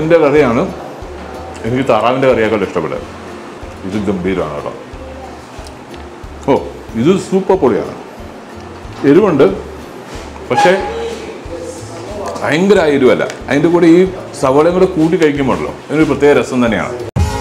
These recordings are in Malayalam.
പോർക്കിൻ്റെ കറിയാണ് എനിക്ക് താറാവിൻ്റെ കറിയേക്കാൾ ഇഷ്ടപ്പെട്ടത് ഇത് ഗംഭീരമാണ് കേട്ടോ ഓ ഇത് സൂപ്പർ പൊളിയാണ് എരിവുണ്ട് പക്ഷേ ഭയങ്കര എരിവല്ല അതിൻ്റെ കൂടെ ഈ സവളയും കൂടെ കൂട്ടി കഴിക്കുമ്പോഴല്ലോ അതിനൊരു പ്രത്യേക രസം തന്നെയാണ്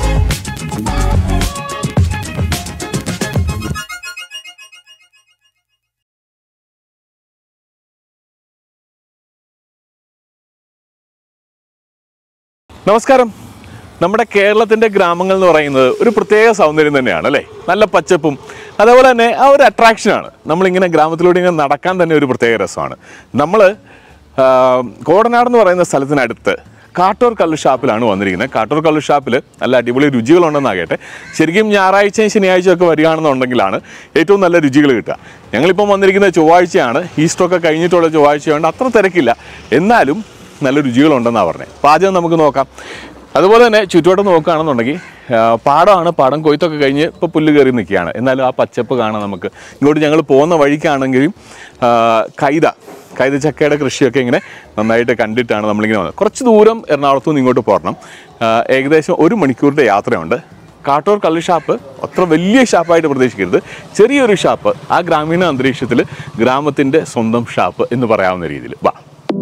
നമസ്കാരം നമ്മുടെ കേരളത്തിൻ്റെ ഗ്രാമങ്ങൾ എന്ന് പറയുന്നത് ഒരു പ്രത്യേക സൗന്ദര്യം തന്നെയാണ് അല്ലേ നല്ല പച്ചപ്പും അതേപോലെ തന്നെ ആ ഒരു അട്രാക്ഷനാണ് നമ്മളിങ്ങനെ ഗ്രാമത്തിലൂടെ ഇങ്ങനെ നടക്കാൻ തന്നെ ഒരു പ്രത്യേക രസമാണ് നമ്മൾ കോടനാട് എന്ന് പറയുന്ന സ്ഥലത്തിനടുത്ത് കാട്ടൂർ കള്ള് ഷാപ്പിലാണ് വന്നിരിക്കുന്നത് കാട്ടൂർ കള്ള് ഷാപ്പിൽ നല്ല അടിപൊളി രുചികളുണ്ടെന്നാകട്ടെ ശരിക്കും ഞായറാഴ്ചയും ശനിയാഴ്ചയും ഒക്കെ വരികയാണെന്നുണ്ടെങ്കിലാണ് ഏറ്റവും നല്ല രുചികൾ കിട്ടുക ഞങ്ങളിപ്പം വന്നിരിക്കുന്നത് ചൊവ്വാഴ്ചയാണ് ഈസ്റ്ററൊക്കെ കഴിഞ്ഞിട്ടുള്ള ചൊവ്വാഴ്ചയുണ്ട് അത്ര തിരക്കില്ല എന്നാലും നല്ല രുചികളുണ്ടെന്നാണ് പറഞ്ഞത് പാചകം നമുക്ക് നോക്കാം അതുപോലെ തന്നെ ചുറ്റുവട്ടം നോക്കുകയാണെന്നുണ്ടെങ്കിൽ ആ, പാടമാണ് പാടം കൊയ്ത്തൊക്കെ കഴിഞ്ഞ് ഇപ്പോൾ പുല്ല് കയറി നിൽക്കുകയാണ് എന്നാലും ആ പച്ചപ്പ് കാണാം നമുക്ക് ഇങ്ങോട്ട് ഞങ്ങൾ പോകുന്ന വഴിക്കാണെങ്കിലും ആ, കൈത കൈത ചക്കയുടെ കൃഷിയൊക്കെ ഇങ്ങനെ നന്നായിട്ട് കണ്ടിട്ടാണ് നമ്മളിങ്ങനെ വന്നത് കുറച്ച് ദൂരം എറണാകുളത്തു നിന്ന് ഇങ്ങോട്ട് പോരണം ആ, ഏകദേശം ഒരു മണിക്കൂറിൻ്റെ യാത്രയുണ്ട് കാട്ടൂർ കള്ള് ഷാപ്പ് അത്ര വലിയ ഷാപ്പായിട്ട് പ്രതീക്ഷിക്കരുത് ചെറിയൊരു ഷാപ്പ് ആ ഗ്രാമീണ അന്തരീക്ഷത്തിൽ ഗ്രാമത്തിൻ്റെ സ്വന്തം ഷാപ്പ് എന്ന് പറയാവുന്ന രീതിയിൽ വാ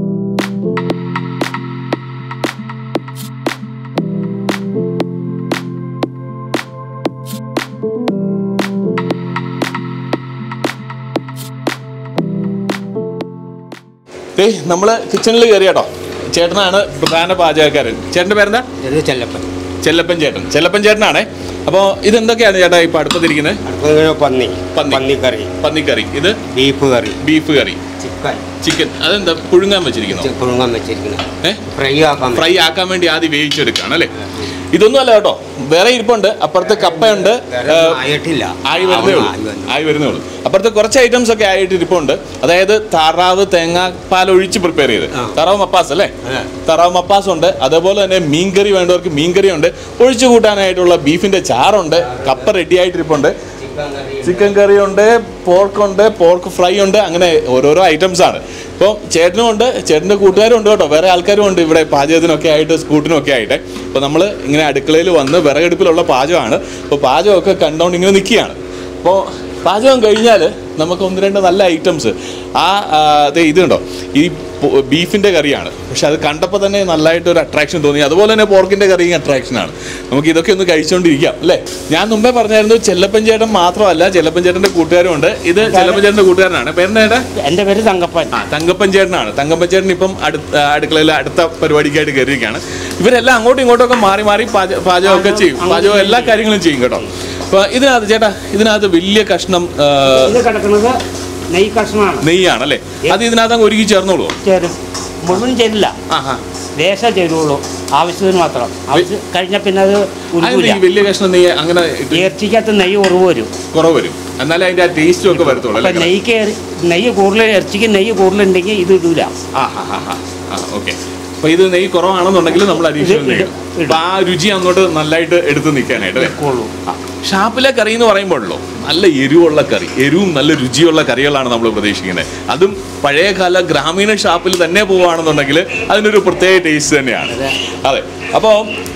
ഏയ് നമ്മൾ കിച്ചണിൽ കയറി കേട്ടോ ചേട്ടനാണ് പ്രധാന പാചകക്കാരൻ ചേട്ടൻ്റെ പേരെന്താ ഇത് ചെല്ലപ്പൻ ചെല്ലപ്പൻ ചേട്ടൻ ചെല്ലപ്പൻ ചേട്ടനാണേ അപ്പോൾ ഇതെന്തൊക്കെയാണ് ചേട്ടാ ഇപ്പോൾ അടുപ്പത്തിരിക്കുന്നത് അടുത്തത് പന്നി പന്നി. പന്നിക്കറി പന്നിക്കറി ഇത് beef curry beef curry chicken chicken അതെന്താ പുഴുങ്ങാൻ വെച്ചിരിക്കുന്നു പുഴുങ്ങാൻ വെച്ചിരിക്കുന്നത് ഏ ഫ്രൈ ആക്കാൻ ഫ്രൈ ആക്കാൻ വേണ്ടി ആദ്യം വേവിച്ചെടുക്കുകയാണ് അല്ലേ ഇതൊന്നും അല്ല കേട്ടോ വേറെ ഇരിപ്പുണ്ട് അപ്പുറത്ത് കപ്പയുണ്ട് വേറെ ഏ, ഒന്നും ആയിട്ടില്ല ആയി വരുന്നേ ഉള്ളൂ ആയി വരുന്നു. ആയി വരുന്നേ ഉള്ളൂ അപ്പുറത്ത് കുറച്ച് ഐറ്റംസ് ഒക്കെ ആയിട്ട് ഇരിപ്പുണ്ട് അതായത് താറാവ് തേങ്ങാപ്പാൽ ഒഴിച്ച് പ്രിപ്പയർ ചെയ്ത് ആ. താറാവ് മപ്പാസ് അല്ലേ അതെ. താറാവ് മപ്പാസ് ഉണ്ട് അതേപോലെ തന്നെ മീൻകറി വേണ്ടവർക്ക് മീൻകറി ഉണ്ട് ഒഴിച്ചു കൂട്ടാനായിട്ടുള്ള ബീഫിന്റെ ചാറുണ്ട് കപ്പ റെഡി ആയിട്ടിരിപ്പുണ്ട് ചിക്കൻ കറി ചിക്കൻ കറി ഉണ്ട് പോർക്ക് ഉണ്ട് പോർക്ക് ഫ്രൈ ഉണ്ട് അങ്ങനെ ഓരോരോ ഐറ്റംസ് ആണ് ഇപ്പോൾ ചേട്ടനും ഉണ്ട് ചേട്ടൻ്റെ കൂട്ടുകാരും ഉണ്ട് കേട്ടോ വേറെ ആൾക്കാരും ഉണ്ട് ഇവിടെ പാചകത്തിനൊക്കെ ആയിട്ട് സ്കൂട്ടിനും ഒക്കെ ആയിട്ട് അപ്പോൾ നമ്മൾ ഇങ്ങനെ അടുക്കളയിൽ വന്ന് വിറകടുപ്പിലുള്ള പാചകമാണ് അപ്പോൾ പാചകമൊക്കെ കണ്ടുകൊണ്ട് ഇങ്ങനെ നിൽക്കുകയാണ് അപ്പോൾ പാചകം കഴിഞ്ഞാൽ നമുക്ക് ഒന്ന് രണ്ട് നല്ല ഐറ്റംസ് ആ ആ, ദേ ഇത് കണ്ടോ ഈ ബീഫിൻ്റെ കറിയാണ് പക്ഷെ അത് കണ്ടപ്പോൾ തന്നെ നല്ലതായിട്ട് ഒരു അട്രാക്ഷൻ തോന്നി അതുപോലെ തന്നെ പോർക്കിൻ്റെ കറിയും അട്രാക്ഷനാണ് നമുക്ക് ഇതൊക്കെ ഒന്ന് കഴിച്ചുകൊണ്ടിരിക്കാം അല്ലേ ഞാൻ മുമ്പേ പറഞ്ഞായിരുന്നു ചെല്ലപ്പൻ ചേട്ടൻ മാത്രമല്ല ചെല്ലപ്പൻ ചേട്ടൻ്റെ കൂട്ടുകാരും ഉണ്ട് ഇത് ചെല്ലപ്പൻ ചേട്ടൻ്റെ കൂട്ടുകാരനാണ് പേരെന്താ ചേട്ടാ എൻ്റെ പേര് തങ്കപ്പൻ ആ തങ്കപ്പൻ ചേട്ടനാണ് തങ്കപ്പൻ ചേട്ടൻ ഇപ്പം അടുത്ത അടുക്കളയിൽ അടുത്ത പരിപാടിക്കായിട്ട് കയറിയിരിക്കുകയാണ് ഇവരെല്ലാം അങ്ങോട്ടും ഇങ്ങോട്ടും ഒക്കെ മാറി മാറി പാച- പാചകമൊക്കെ ചെയ്യും പാചകം എല്ലാ കാര്യങ്ങളും ചെയ്യും കേട്ടോ അപ്പോൾ ഇതിനകത്ത് ചേട്ടാ ഇതിനകത്ത് വലിയ കഷ്ണം ആ, ഇത് കിടക്കുന്നത് നെയ് കഷ്ണമാണ് നെയ്യാണല്ലേ അത് ഇതിനകത്ത് അങ്ങ് ഒരുക്കി ചേർന്നോളൂ ചേരും മുഴുവൻ ചേരില്ല ആ ഹാ ലേശം ചേരുള്ളൂ ആവശ്യത്തിന് മാത്രം ആവശ്യം കഴിഞ്ഞാൽ പിന്നെ അത് അതെന്താ ഉരുവില്ല ഈ വലിയ കഷ്ണം നെയ്യ് അങ്ങനെ ഇട്ട് ഇറച്ചിക്കകത്ത് നെയ്യ് കുറവ് വരും കുറവ് വരും എന്നാലേ അതിന്റെ ആ ടേസ്റ്റും ഒക്കെ വരത്തുള്ളൂ അപ്പം അല്ലേ നെയ്ക്ക് എറി- നെയ്യ് കൂടുതൽ ഇറച്ചിക്ക് നെയ്യ് കൂടുതലുണ്ടെങ്കിൽ ഇത് ഇടൂല ആ ഹാ ഹാ ഹാ ആ ഓക്കെ അപ്പൊ ഇത് നെയ്യ് കുറവാണെന്നുണ്ടെങ്കിൽ നമ്മൾ അരീക്ഷണം ഇത് നെയ്യും ഇടും, അപ്പൊ ആ രുചി അങ്ങോട്ട് നല്ലതായിട്ട് എടുത്ത് നിൽക്കാനായിട്ട് അല്ലേ കൊള്ളൂ ആ, ഷാപ്പിലെ കറി എന്ന് പറയുമ്പോഴല്ലോ നല്ല എരിവുള്ള കറി എരിവും നല്ല രുചിയുള്ള കറികളാണ് നമ്മൾ പ്രതീക്ഷിക്കുന്നത് അതും പഴയകാല ഗ്രാമീണ ഷാപ്പിൽ തന്നെ പോവുകയാണെന്നുണ്ടെങ്കിൽ അതിനൊരു പ്രത്യേക ടേസ്റ്റ് തന്നെയാണ് അതെ അപ്പോൾ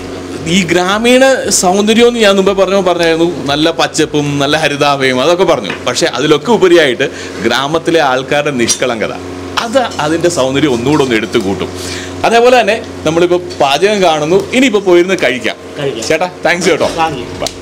ഈ ഗ്രാമീണ സൗന്ദര്യം എന്ന് ഞാൻ മുമ്പേ പറഞ്ഞു പറഞ്ഞായിരുന്നു നല്ല പച്ചപ്പും നല്ല ഹരിതാഭയും അതൊക്കെ പറഞ്ഞു പക്ഷേ അതിലൊക്കെ ഉപരിയായിട്ട് ഗ്രാമത്തിലെ ആൾക്കാരുടെ നിഷ്കളങ്കത അത് അതിൻ്റെ സൗന്ദര്യം ഒന്നുകൂടെ ഒന്ന് എടുത്തു കൂട്ടും അതേപോലെ തന്നെ നമ്മളിപ്പോൾ പാചകം കാണുന്നു ഇനിയിപ്പോൾ പോയിരുന്ന് കഴിക്കാം കഴിക്കാം. ചേട്ടാ താങ്ക്സ് കേട്ടോ Thank you. Bye.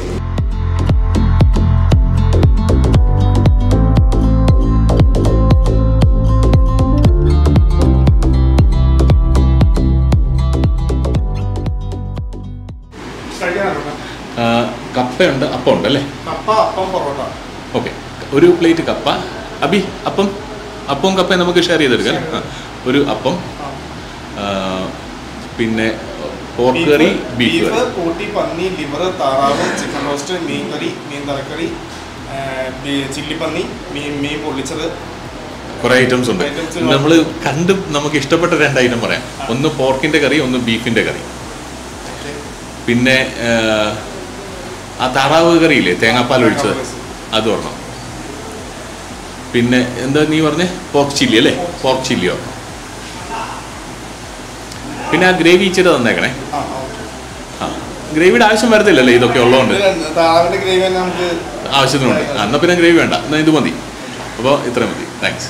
ആ, കപ്പയുണ്ട് അപ്പം ഉണ്ട് അല്ലേ കപ്പ അപ്പം പൊറോട്ട ഓക്കെ ഒരു പ്ലേറ്റ് കപ്പ അബി അപ്പം അപ്പവും കപ്പയും നമുക്ക് ഷെയർ ചെയ്തെടുക്കാം അല്ലേ? ആ. ഒരു അപ്പം ആ, പിന്നെ pork curry beef beef curry കൂട്ടി പന്നി ലിവർ താറാവ് ചിക്കൻ റോസ്റ്റ് മീൻ കറി മീൻ തലക്കറി ആ, ബി- ചില്ലിപ്പന്നി മീൻ മീൻ പൊള്ളിച്ചത് കുറേ ഐറ്റംസ് ഉണ്ട് Items നമ്മൾ കണ്ട് നമുക്ക് ഇഷ്ടപ്പെട്ട രണ്ട് ഐറ്റം പറയാം ഒന്ന് പോർക്കിന്റെ കറി ഒന്ന് ബീഫിന്റെ കറി പിന്നെ ആ, ആ താറാവ് കറിയില്ലേ തേങ്ങാപ്പാൽ ഒഴിച്ചത് അത് ഒരെണ്ണം പിന്നെ എന്താ നീ പറഞ്ഞേ പോർക്ക് ചില്ലി അല്ലേ പോർക്ക് ചില്ലിയോ പിന്നെ ആ ഗ്രേവി ഇച്ചിരി തന്നേക്കണേ ആ ഓക്കെ ആ ഗ്രേവിയുടെ ആവശ്യം വരത്തില്ലല്ലേ ഇതൊക്കെ ഉള്ളതുകൊണ്ട് താറാവിന്റെ ഗ്രേവി തന്നെ നമുക്ക് ആവശ്യത്തിനുണ്ട് ആ, എന്നാ പിന്നെ ഗ്രേവി വേണ്ട എന്നാൽ ഇത് മതി അപ്പോൾ ഇത്രയും മതി താങ്ക്സ്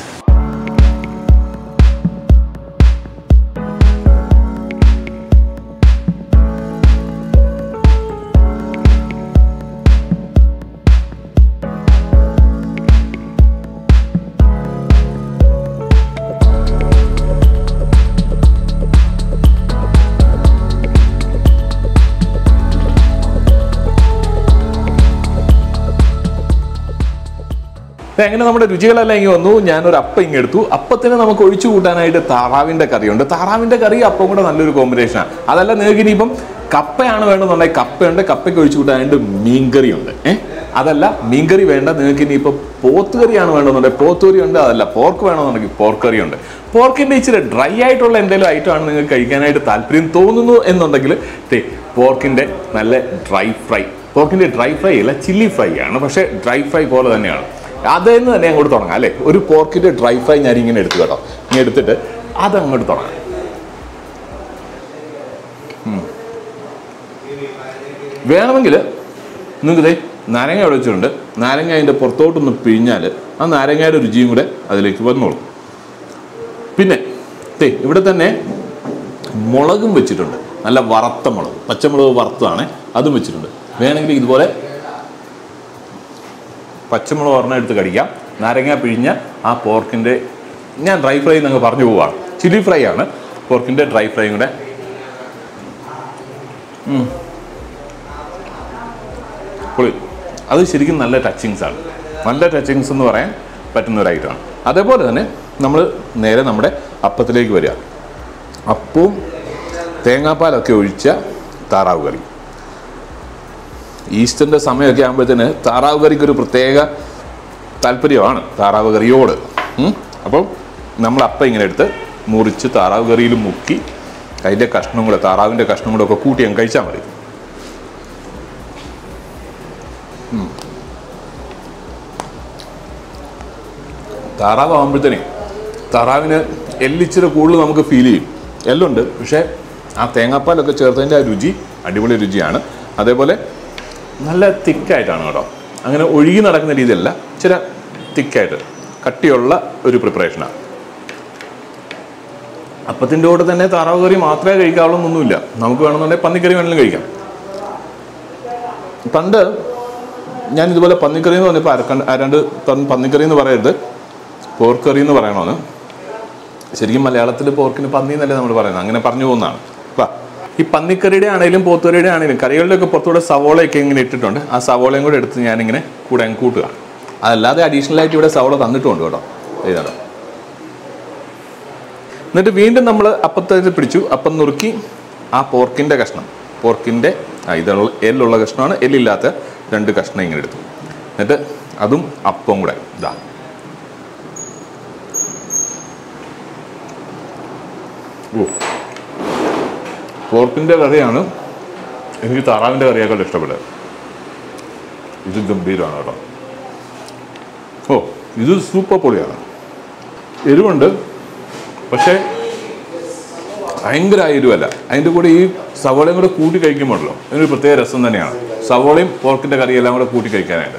അങ്ങനെ നമ്മുടെ രുചികളെല്ലാം ഇങ്ങനെ വന്നു ഞാനൊരു അപ്പം ഇങ്ങ് എടുത്തു അപ്പത്തിന് നമുക്ക് ഒഴിച്ചു കൂട്ടാനായിട്ട് താറാവിന്റെ കറിയുണ്ട് താറാവിന്റെ കറി അപ്പം കൂടെ നല്ലൊരു കോമ്പിനേഷനാണ് അതല്ല നിങ്ങൾക്ക് ഇനിയിപ്പം കപ്പയാണ് വേണമെന്നുണ്ടെങ്കിൽ കപ്പയുണ്ട് കപ്പയ്ക്ക് ഒഴിച്ചു കൂട്ടാനായിട്ട് മീൻകറി ഉണ്ട് ഏഹ് അതല്ല മീൻകറി വേണ്ട നിങ്ങൾക്ക് ഇനിയിപ്പോൾ പോത്ത് കറിയാണ് വേണമെന്നുണ്ടെങ്കിൽ പോത്ത് കറി ഉണ്ട് അതല്ല പോർക്ക് വേണമെന്നുണ്ടെങ്കിൽ പോർക്ക് കറി ഉണ്ട് പോർക്കിന്റെ ഇച്ചിരി ഡ്രൈ ആയിട്ടുള്ള എന്തെങ്കിലും ഐറ്റമാണ് നിങ്ങൾക്ക് കഴിക്കാനായിട്ട് താല്പര്യം തോന്നുന്നു എന്നുണ്ടെങ്കിൽ ദേ പോർക്കിന്റെ നല്ല ഡ്രൈ ഫ്രൈ പോർക്കിന്റെ ഡ്രൈ ഫ്രൈ അല്ല ചില്ലി ഫ്രൈ ആണ് പക്ഷേ ഡ്രൈ ഫ്രൈ പോലെ തന്നെയാണ് അതെന്ന് തന്നെ അങ്ങോട്ട് തുടങ്ങാം അല്ലേ ഒരു പോർക്കിന്റെ ഡ്രൈ ഫ്രൈ ഞാൻ ഇങ്ങനെ എടുത്തു കേട്ടോ ഇങ്ങനെ എടുത്തിട്ട് അത് അങ്ങോട്ട് തുടങ്ങാം ഉം. വേണമെങ്കിൽ നിങ്ങൾക്ക് ദേ നാരങ്ങ അവിടെ വെച്ചിട്ടുണ്ട് നാരങ്ങ അതിൻ്റെ പുറത്തോട്ടൊന്ന് പിഴിഞ്ഞാൽ ആ നാരങ്ങയുടെ രുചിയും കൂടെ അതിലേക്ക് വന്നോളും പിന്നെ ദേ ഇവിടെ തന്നെ മുളകും വെച്ചിട്ടുണ്ട് നല്ല വറുത്ത മുളക് പച്ചമുളക് വറുത്തതാണ് അതും വെച്ചിട്ടുണ്ട് വേണമെങ്കിൽ ഇതുപോലെ പച്ചമുളക് ഒരെണ്ണം എടുത്ത് കടിക്കാം നാരങ്ങ പിഴിഞ്ഞ ആ പോർക്കിൻ്റെ ഞാൻ ഡ്രൈ ഫ്രൈ എന്നങ്ങ് പറഞ്ഞു പോവാണ് ചില്ലി ഫ്രൈ ആണ് പോർക്കിൻ്റെ ഡ്രൈ ഫ്രൈയും കൂടെ ഉം. പൊളി അത് ശരിക്കും നല്ല ടച്ചിങ്സ് ആണ് നല്ല ടച്ചിങ്സ് എന്ന് പറയാൻ പറ്റുന്ന ഒരു ഐറ്റമാണ് അതേപോലെ തന്നെ നമ്മൾ നേരെ നമ്മുടെ അപ്പത്തിലേക്ക് വരിക അപ്പവും തേങ്ങാപ്പാലൊക്കെ ഒഴിച്ച താറാവ് കറി ഈസ്റ്ററിൻ്റെ സമയമൊക്കെ ആകുമ്പോഴത്തേന് താറാവ് കറിക്ക് ഒരു പ്രത്യേക താല്പര്യമാണ് താറാവ് കറിയോട് ഉം. അപ്പം നമ്മൾ അപ്പം ഇങ്ങനെ എടുത്ത് മുറിച്ച് താറാവ് കറിയിൽ മുക്കി അതിൻ്റെ കഷ്ണം കൂടെ താറാവിൻ്റെ കഷ്ണം കൂടെ ഒക്കെ കൂട്ടി അങ്ങ് കഴിച്ചാൽ മതി ഉം. താറാവ് ആകുമ്പോഴത്തേനെ താറാവിന് എല്ലിച്ചിരി കൂടുതൽ നമുക്ക് ഫീൽ ചെയ്യും എല്ലുണ്ട് പക്ഷേ ആ തേങ്ങാപ്പാലൊക്കെ ചേർത്തതിൻ്റെ ആ രുചി അടിപൊളി രുചിയാണ് അതേപോലെ നല്ല തിക്കായിട്ടാണ് കേട്ടോ അങ്ങനെ ഒഴുകി നടക്കുന്ന രീതിയല്ല ഇച്ചിരി തിക്കായിട്ട് കട്ടിയുള്ള ഒരു പ്രിപ്പറേഷനാണ് അപ്പത്തിൻ്റെ കൂടെ തന്നെ താറാവ് കറി മാത്രമേ കഴിക്കാവുള്ളൊന്നുമില്ല നമുക്ക് വേണമെന്നുണ്ടെങ്കിൽ പന്നിക്കറി വേണമെങ്കിലും കഴിക്കാം പണ്ട് ഞാൻ ഇതുപോലെ പന്നിക്കറി എന്ന് പറഞ്ഞപ്പോൾ അരക്കണ്ട് ആരാണ്ട് പന്നി- പന്നിക്കറി എന്ന് പറയരുത് പോർക്ക് കറി എന്ന് പറയണമെന്ന് ശരിക്കും മലയാളത്തിൽ പോർക്കിന് പന്നി എന്നല്ലേ നമ്മൾ പറയുന്നത് അങ്ങനെ പറഞ്ഞു പോകുന്നതാണ് വാ ഈ പന്നിക്കറിയുടെ ആണെങ്കിലും പോത്തുകറിയുടെ ആണെങ്കിലും കറികളിലൊക്കെ പുറത്തൂടെ സവോളയൊക്കെ ഇങ്ങനെ ഇട്ടിട്ടുണ്ട് ആ സവോളയും കൂടെ എടുത്ത് ഞാനിങ്ങനെ കൂടെ അങ്ങ് കൂട്ടുക അതല്ലാതെ അഡീഷണൽ ആയിട്ട് ഇവിടെ സവോള തന്നിട്ടുണ്ട് കേട്ടോ ഇതാണ് എന്നിട്ട് വീണ്ടും നമ്മൾ അപ്പത്തിൽ പിടിച്ചു അപ്പം നുറുക്കി ആ പോർക്കിൻ്റെ കഷ്ണം പോർക്കിൻ്റെ ആ ഇതുള്ള എല്ലുള്ള കഷ്ണമാണ് എല്ലില്ലാത്ത രണ്ട് കഷ്ണം ഇങ്ങനെ എടുത്തു എന്നിട്ട് അതും അപ്പം കൂടെ ഇതാ ഓ പോർക്കിൻ്റെ കറിയാണ് എനിക്ക് താറാവിൻ്റെ കറിയേക്കാൾ ഇഷ്ടപ്പെട്ടത് ഇത് ഗംഭീരമാണ് കേട്ടോ ഓ ഇത് സൂപ്പർ പൊളിയാണ് എരിവുണ്ട് പക്ഷേ ഭയങ്കര എരിവല്ല അതിൻ്റെ കൂടെ ഈ സവോളയും കൂടെ കൂട്ടി കഴിക്കുമ്പോഴല്ലോ അതിനൊരു പ്രത്യേക രസം തന്നെയാണ് സവോളയും പോർക്കിൻ്റെ കറിയും എല്ലാം കൂടെ കൂട്ടി കഴിക്കാനായിട്ട്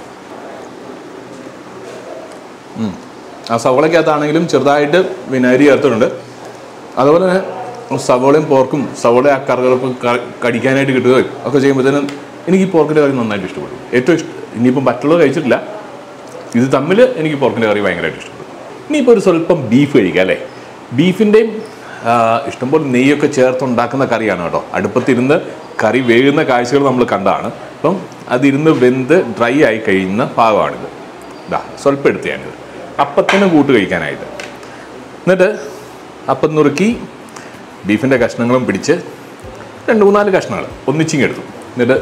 ഉം. ആ സവോളയ്ക്കകത്താണെങ്കിലും ചെറുതായിട്ട് വിനാഗിരി ചേർത്തിട്ടുണ്ട് അതുപോലെ തന്നെ സവോളയും പോർക്കും സവോള ആ കറികൾക്കും കടിക്കാനായിട്ട് കിട്ടുകയും ഒക്കെ ചെയ്യുമ്പോഴത്തേനും എനിക്ക് ഈ പോർക്കിൻ്റെ കറി നന്നായിട്ട് ഇഷ്ടപ്പെട്ടു ഏറ്റവും ഇഷ്ടം ഇനിയിപ്പം മറ്റുള്ളത് കഴിച്ചിട്ടില്ല ഇത് തമ്മിൽ എനിക്ക് പോർക്കിൻ്റെ കറി ഭയങ്കരമായിട്ട് ഇഷ്ടപ്പെട്ടു ഇനിയിപ്പോൾ ഒരു സ്വല്പം ബീഫ് കഴിക്കാം അല്ലേ ബീഫിൻ്റെയും ഇഷ്ടംപോലെ നെയ്യൊക്കെ ചേർത്തുണ്ടാക്കുന്ന കറിയാണ് കേട്ടോ അടുപ്പത്തിരുന്ന് കറി വേകുന്ന കാഴ്ചകൾ നമ്മൾ കണ്ടതാണ് അപ്പം അതിരുന്ന് വെന്ത് ഡ്രൈ ആയി കഴിയുന്ന ഭാഗമാണിത് ഇതാ സ്വല്പം എടുത്ത് ഞാനിത് അപ്പത്തിന് കൂട്ട് കഴിക്കാനായിട്ട് എന്നിട്ട് അപ്പം നുറുക്കി ബീഫിൻ്റെ കഷ്ണങ്ങളും പിടിച്ച് രണ്ട് മൂന്നാല് കഷ്ണങ്ങൾ ഒന്നിച്ചിങ് എടുത്തു എന്നിട്ട്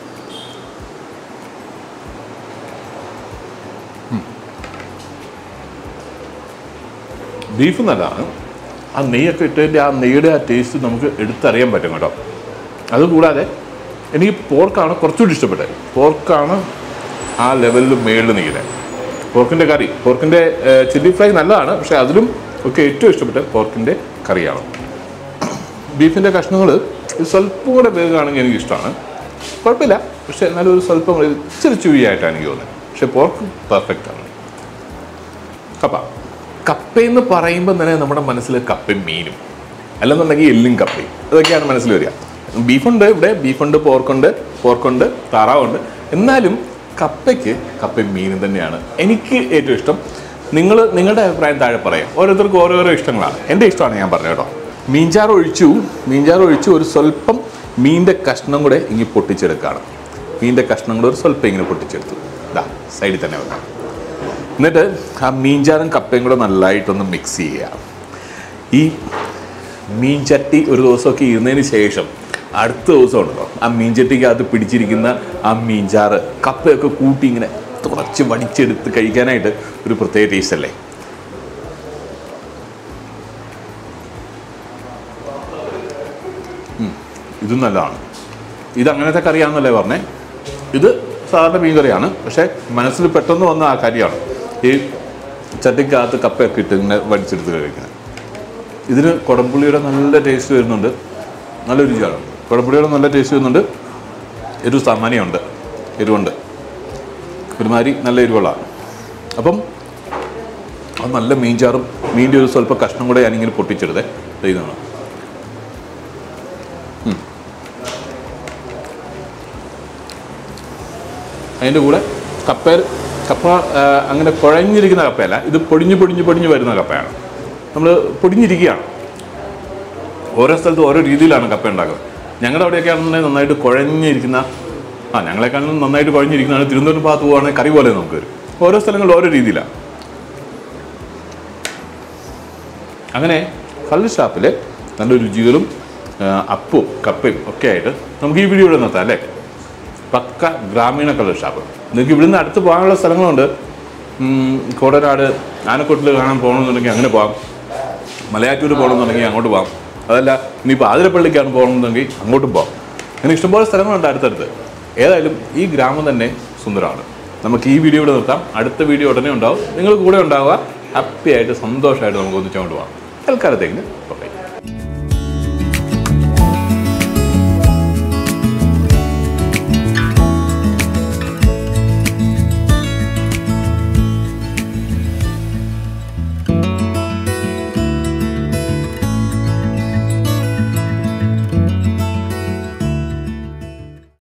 ബീഫ് നല്ലതാണ് ആ നെയ്യൊക്കെ ഇട്ടതിൻ്റെ ആ നെയ്യുടെ ആ ടേസ്റ്റ് നമുക്ക് എടുത്തറിയാൻ പറ്റും കേട്ടോ അതുകൂടാതെ എനിക്ക് പോർക്കാണ് കുറച്ചുകൂടി ഇഷ്ടപ്പെട്ടത് പോർക്കാണ് ആ ലെവലിൽ മേളിൽ നിൽക്കുന്നത് പോർക്കിൻ്റെ കറി പോർക്കിൻ്റെ ചില്ലി ഫ്രൈ നല്ലതാണ് പക്ഷേ അതിലും ഒക്കെ ഏറ്റവും ഇഷ്ടപ്പെട്ട പോർക്കിൻ്റെ കറിയാണ് ബീഫിൻ്റെ കഷ്ണങ്ങൾ സ്വല്പം കൂടെ വേഗമാണെങ്കിൽ എനിക്ക് ഇഷ്ടമാണ് കുഴപ്പമില്ല പക്ഷേ എന്നാലും ഒരു സ്വല്പം കൂടെ ഇച്ചിരി ചുവിയായിട്ടാണ് എനിക്ക് തോന്നുന്നത് പക്ഷേ പോർക്ക് പെർഫെക്റ്റ് ആണ് കപ്പ കപ്പയെന്ന് പറയുമ്പോൾ തന്നെ നമ്മുടെ മനസ്സിൽ കപ്പയും മീനും അല്ലെന്നുണ്ടെങ്കിൽ എല്ലും കപ്പയും ഇതൊക്കെയാണ് മനസ്സിൽ വരിക ബീഫുണ്ട് ഇവിടെ ബീഫുണ്ട് പോർക്കുണ്ട് പോർക്കുണ്ട് താറാവുണ്ട് എന്നാലും കപ്പയ്ക്ക് കപ്പയും മീനും തന്നെയാണ് എനിക്ക് ഏറ്റവും ഇഷ്ടം നിങ്ങൾ നിങ്ങളുടെ അഭിപ്രായം താഴെ പറയാം ഓരോരുത്തർക്കും ഓരോരോ ഇഷ്ടങ്ങളാണ് എൻ്റെ ഇഷ്ടമാണ് ഞാൻ പറഞ്ഞത് കേട്ടോ മീൻചാറ് ഒഴിച്ചു മീൻചാറ് ഒഴിച്ചു ഒരു സ്വല്പം മീനിൻ്റെ കഷ്ണം കൂടെ ഇങ്ങനെ പൊട്ടിച്ചെടുക്കുകയാണ് മീനിൻ്റെ കഷ്ണം കൂടെ ഒരു സ്വല്പം ഇങ്ങനെ പൊട്ടിച്ചെടുത്തു ഇതാ സൈഡിൽ തന്നെ വെക്കാം എന്നിട്ട് ആ മീൻചാറും കപ്പയും കൂടെ നല്ലതായിട്ടൊന്ന് മിക്സ് ചെയ്യുക ഈ മീൻ ചട്ടി ഒരു ദിവസമൊക്കെ ഇരുന്നതിന് ശേഷം അടുത്ത ദിവസം ഉണ്ടല്ലോ ആ മീൻ ചട്ടിക്കകത്ത് പിടിച്ചിരിക്കുന്ന ആ മീൻചാറ് കപ്പയൊക്കെ കൂട്ടി ഇങ്ങനെ തുടച്ച് വടിച്ചെടുത്ത് കഴിക്കാനായിട്ട് ഒരു പ്രത്യേക ടേസ്റ്റ് അല്ലേ ഉം. ഇതും നല്ലതാണ് ഇത് അങ്ങനത്തെ കറിയാണെന്നല്ലേ പറഞ്ഞേ ഇത് സാധാരണ മീൻ കറിയാണ് പക്ഷേ മനസ്സിൽ പെട്ടെന്ന് വന്ന ആ കാര്യമാണ് ഈ ചട്ടിക്കകത്ത് കപ്പയൊക്കെ ഇട്ട് ഇങ്ങനെ വടിച്ചെടുത്ത് കഴിക്കുന്നത് ഇതിന് കുടംപുളിയുടെ നല്ല ടേസ്റ്റ് വരുന്നുണ്ട് നല്ല രുചിയാണ് കുടംപുളിയുടെ നല്ല ടേസ്റ്റ് വരുന്നുണ്ട് എരിവ് സാമാന്യമുണ്ട് എരിവുണ്ട് ഒരുമാതിരി നല്ല എരിവുള്ളതാണ് അപ്പം അത് നല്ല മീൻചാറും മീൻ്റെ ഒരു സ്വല്പം കഷ്ണം കൂടെ ഞാനിങ്ങനെ പൊട്ടിച്ചെടുത്തേ ദേ ഇതാണ് ഉം. അതിൻ്റെ കൂടെ കപ്പ കപ്പ ആ, അങ്ങനെ കുഴഞ്ഞിരിക്കുന്ന കപ്പയല്ല ഇത് പൊടിഞ്ഞ് പൊടിഞ്ഞ് പൊടിഞ്ഞ് വരുന്ന കപ്പയാണ് നമ്മൾ പൊടിഞ്ഞിരിക്കുകയാണ് ഓരോ സ്ഥലത്തും ഓരോ രീതിയിലാണ് കപ്പ ഉണ്ടാക്കുന്നത് ഞങ്ങളുടെ അവിടെയൊക്കെ ആണെന്നുണ്ടെങ്കിൽ നന്നായിട്ട് കുഴഞ്ഞിരിക്കുന്ന ആ ഞങ്ങളെക്കാളും നന്നായിട്ട് കുഴഞ്ഞിരിക്കുന്നതാണ് തിരുവനന്തപുരം ഭാഗത്ത് പോകുകയാണെങ്കിൽ കറി പോലെ നമുക്ക് വരും ഓരോ സ്ഥലങ്ങളിൽ ഓരോ രീതിയിലാണ് അങ്ങനെ കള്ള് ഷാപ്പിൽ നല്ല രുചികളും ആ, അപ്പവും കപ്പയും ഒക്കെ ആയിട്ട് നമുക്ക് ഈ വീഡിയോ ഇവിടെ നിർത്താം അല്ലേ പക്ക ഗ്രാമീണ കള്ള് ഷാപ്പ് നിങ്ങൾക്ക് ഇവിടുന്ന് അടുത്ത് പോകാനുള്ള സ്ഥലങ്ങളുണ്ട് ഉം, കോടനാട് ആനക്കൊട്ടിൽ കാണാൻ പോകണമെന്നുണ്ടെങ്കിൽ അങ്ങനെ പോകാം മലയാറ്റൂർ പോകണമെന്നുണ്ടെങ്കിൽ അങ്ങോട്ട് പോകാം അതല്ല ഇനിയിപ്പോൾ ആതിരപ്പള്ളിക്കാണ് പോകണമെന്നുണ്ടെങ്കിൽ അങ്ങോട്ടും പോകാം അങ്ങനെ ഇഷ്ടംപോലെ സ്ഥലങ്ങളുണ്ട് അടുത്തടുത്ത് ഏതായാലും ഈ ഗ്രാമം തന്നെ സുന്ദരമാണ് നമുക്ക് ഈ വീഡിയോ ഇവിടെ നിർത്താം അടുത്ത വീഡിയോ ഉടനെ ഉണ്ടാവും നിങ്ങൾ കൂടെ ഉണ്ടാവുക ഹാപ്പി ആയിട്ട് സന്തോഷമായിട്ട് നമുക്ക് ഒന്നിച്ചുകൊണ്ട് പോകാം തൽക്കാലത്തേക്ക് ഓക്കെ